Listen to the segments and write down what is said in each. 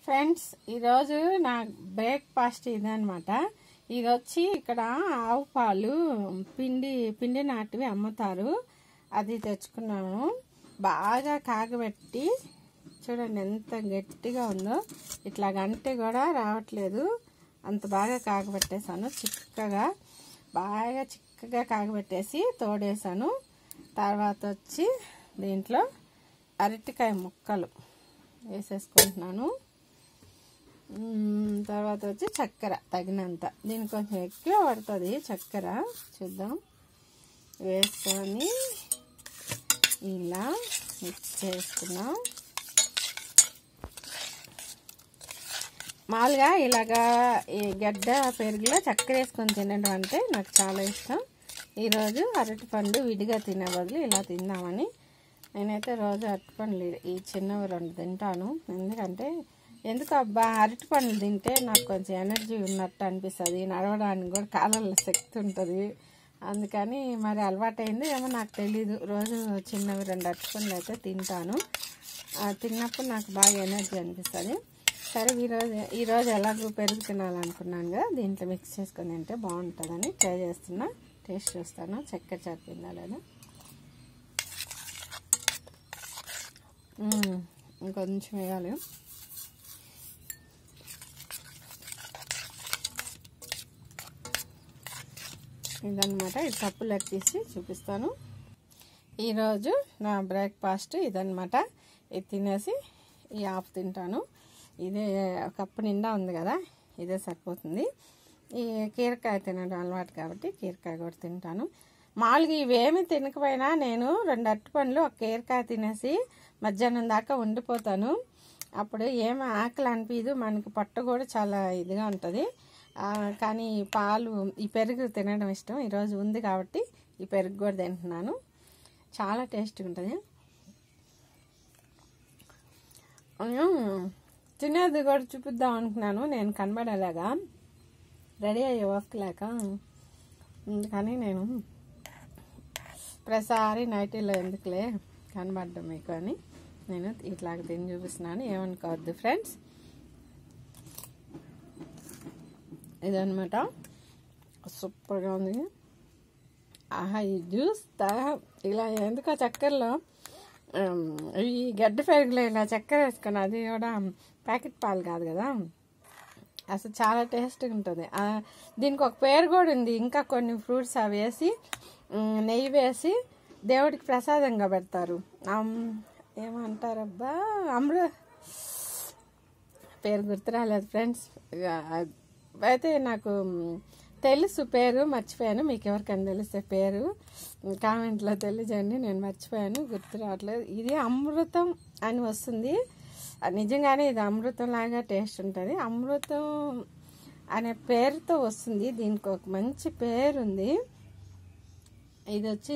Friends ఈరోజు నా breakfast ఇదనమాట ఇది వచ్చి ఇక్కడ ఆవు పాలు పిండి పిండి నాటివి అమ్ముతారు అది తెచ్చుకున్నాను బాగా కాగబెట్టి చూడండి ఎంత గట్టిగా ఉందో ఇట్లా గంటే కూడా రావట్లేదు అంత బాగా కాగబెట్టేశాను చిక్కగా బాగా చిక్కగా కాగబెట్టేసి తోడేసాను తర్వాత వచ్చి దీంట్లో అరటికాయ ముక్కలు వేసేసుకుంటున్నాను మ్మ్, తర్వాత వచ్చి చక్కెర తగినంత దీనికి కొంచెం ఎక్కువ పడుతుంది చక్కెర చూద్దాం వేసుకొని ఇలా మిక్స్ చేసుకున్నాం మామూలుగా ఇలాగా ఈ గడ్డ పెరుగులో చక్కెర వేసుకొని తినడం అంటే నాకు చాలా ఇష్టం ఈరోజు అరటిపండు విడిగా తినే బదులు ఇలా తిందామని నేనైతే రోజు అరటిపండ్లు ఈ చిన్నవి రెండు తింటాను ఎందుకంటే ఎందుకు అబ్బా అరటిపండ్లు తింటే నాకు కొంచెం ఎనర్జీ ఉన్నట్టు అనిపిస్తుంది నడవడానికి కూడా కాలంలో శక్తి ఉంటుంది అందుకని మరి అలవాటైంది ఏమో నాకు తెలీదు రోజు చిన్నవి రెండు అరటిపండ్లు అయితే తింటాను ఆ, తిన్నప్పుడు నాకు బాగా ఎనర్జీ అనిపిస్తుంది సరే ఈరోజు ఈరోజు ఎలాగో పెరుగు తినాలనుకున్నాను కదా దీంట్లో మిక్స్ చేసుకొని తింటే బాగుంటుందని ట్రై చేస్తున్నా టేస్ట్ చూస్తాను చక్కెర చరిపిందా లేదా మ్మ్. ఇంకొంచెం వేయాలి ఇదన్నమాట ఈ కప్పులోకి తీసి చూపిస్తాను ఈరోజు నా బ్రేక్ఫాస్ట్ ఇదన్నమాట ఇది తినేసి ఈ ఆఫ్ తింటాను ఇదే కప్పు నిండా ఉంది కదా ఇదే సరిపోతుంది ఈ కీరకాయ తినడం అలవాటు కాబట్టి కీరకాయ కూడా తింటాను మామూలుగా ఇవేమి తినకపోయినా నేను రెండు అరటిపండ్లు ఒక కీరకాయ తినేసి మధ్యాహ్నం దాకా ఉండిపోతాను అప్పుడు ఏమి ఆకలి అనిపించదు మనకి పొట్ట కూడా చాలా ఇదిగా ఉంటుంది ఆ, కానీ ఈ పాలు ఈ పెరుగు తినడం ఇష్టం ఈరోజు ఉంది కాబట్టి ఈ పెరుగు కూడా తింటున్నాను చాలా టేస్ట్గా ఉంటుంది నేను తినేది కూడా చూపిద్దాం అనుకున్నాను నేను కనబడేలాగా రెడీ అయ్యే వర్క్ లేక కానీ నేను ప్రతిసారి నైటీలో ఎందుకులే కనబడ్డం మీకు అని నేను ఇట్లాగ తిని చూపిస్తున్నాను ఏమనుకోవద్దు ఫ్రెండ్స్ ఇదనమాట సూపర్గా ఉంది ఆహా ఈ జ్యూస్ తా ఇలా ఎందుకు ఆ చక్కెరలో ఉమ్, ఈ గడ్డ పెరుగులో ఇలా చక్కెర వేసుకొని అది కూడా ప్యాకెట్ పాలు కాదు కదా అసలు చాలా టేస్ట్గా ఉంటుంది ఆ, దీనికి ఒక పేరు కూడా ఉంది ఇంకా కొన్ని ఫ్రూట్స్ అవి వేసి ఉమ్, నెయ్యి వేసి దేవుడికి ప్రసాదంగా పెడతారు అమ్, ఏమంటారబ్బా అమృ పేరు గుర్తు రాలేదు ఫ్రెండ్స్ ఇక అయితే నాకు మ్, తెలుసు పేరు మర్చిపోయాను మీకు ఎవరికైనా తెలిస్తే పేరు కామెంట్లో తెలియజేయండి నేను మర్చిపోయాను గుర్తు రావట్లేదు ఇది అమృతం అని వస్తుంది అది నిజంగానే ఇది అమృతం లాగా టేస్ట్ ఉంటుంది అమృతం అనే పేరుతో వస్తుంది దీనికి ఒక మంచి పేరు ఉంది ఇది వచ్చి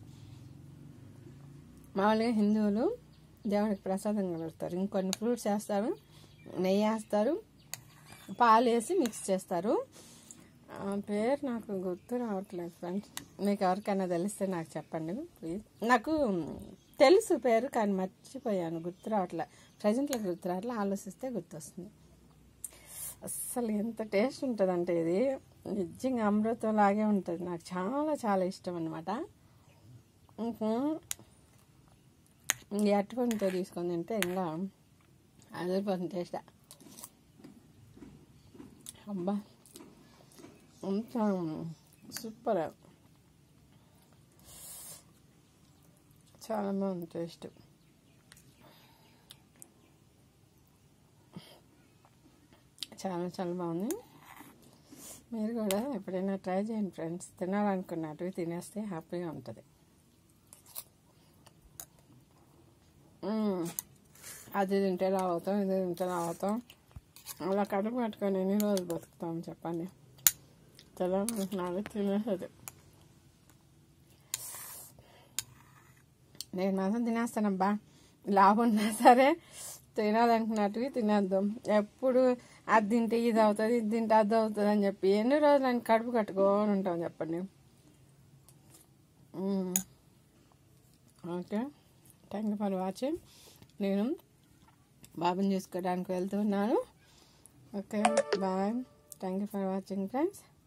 మామూలుగా హిందువులు దేవునికి ప్రసాదంగా పెడతారు ఇంకొన్ని ఫ్రూట్స్ వేస్తారు నెయ్యి వేస్తారు పాలు వేసి మిక్స్ చేస్తారు ఆ పేరు నాకు గుర్తు రావట్లేదు ఫ్రెండ్స్ మీకు ఎవరికైనా తెలిస్తే నాకు చెప్పండి ప్లీజ్ నాకు తెలుసు పేరు కానీ మర్చిపోయాను గుర్తు రావట్లేదు ప్రజెంట్లో గుర్తు రావట్లే ఆలోచిస్తే గుర్తొస్తుంది అస్సలు ఎంత టేస్ట్ ఉంటుందంటే ఇది నిజంగా అమృతం లాగే ఉంటుంది నాకు చాలా చాలా ఇష్టం అనమాట ఈ అట్టుపండుతో తీసుకొని తింటే ఇంకా అదిరిపోతుంది టేస్ట్ అబ్బా అంత సూపర్ చాలా బాగుంది టేస్ట్ చాలా చాలా బాగుంది మీరు కూడా ఎప్పుడైనా ట్రై చేయండి ఫ్రెండ్స్ తినాలనుకున్నట్టువి తినేస్తే హ్యాపీగా ఉంటుంది మ్మ్. అది తింటే రావుతాం ఇది తింటే రావుతాం అలా కడుపు పట్టుకొని ఎన్ని రోజులు బతుకుతాం చెప్పండి తెలంగాణ తినేసేది నేను మాత్రం తినేస్తానబ్బా లాభం ఉన్నా సరే తినాలనుకున్నట్టువి తినేద్దాం ఎప్పుడు అది తింటే ఇది అవుతుంది ఇది తింటే అది అవుతుంది అని చెప్పి ఎన్ని రోజులు నేను కడుపు కట్టుకొని ఉంటాం చెప్పండి hmm. Okay thank you for watching నేను బాబుని చూసుకోవడానికి వెళ్తున్నాను okay bye thank you for watching friends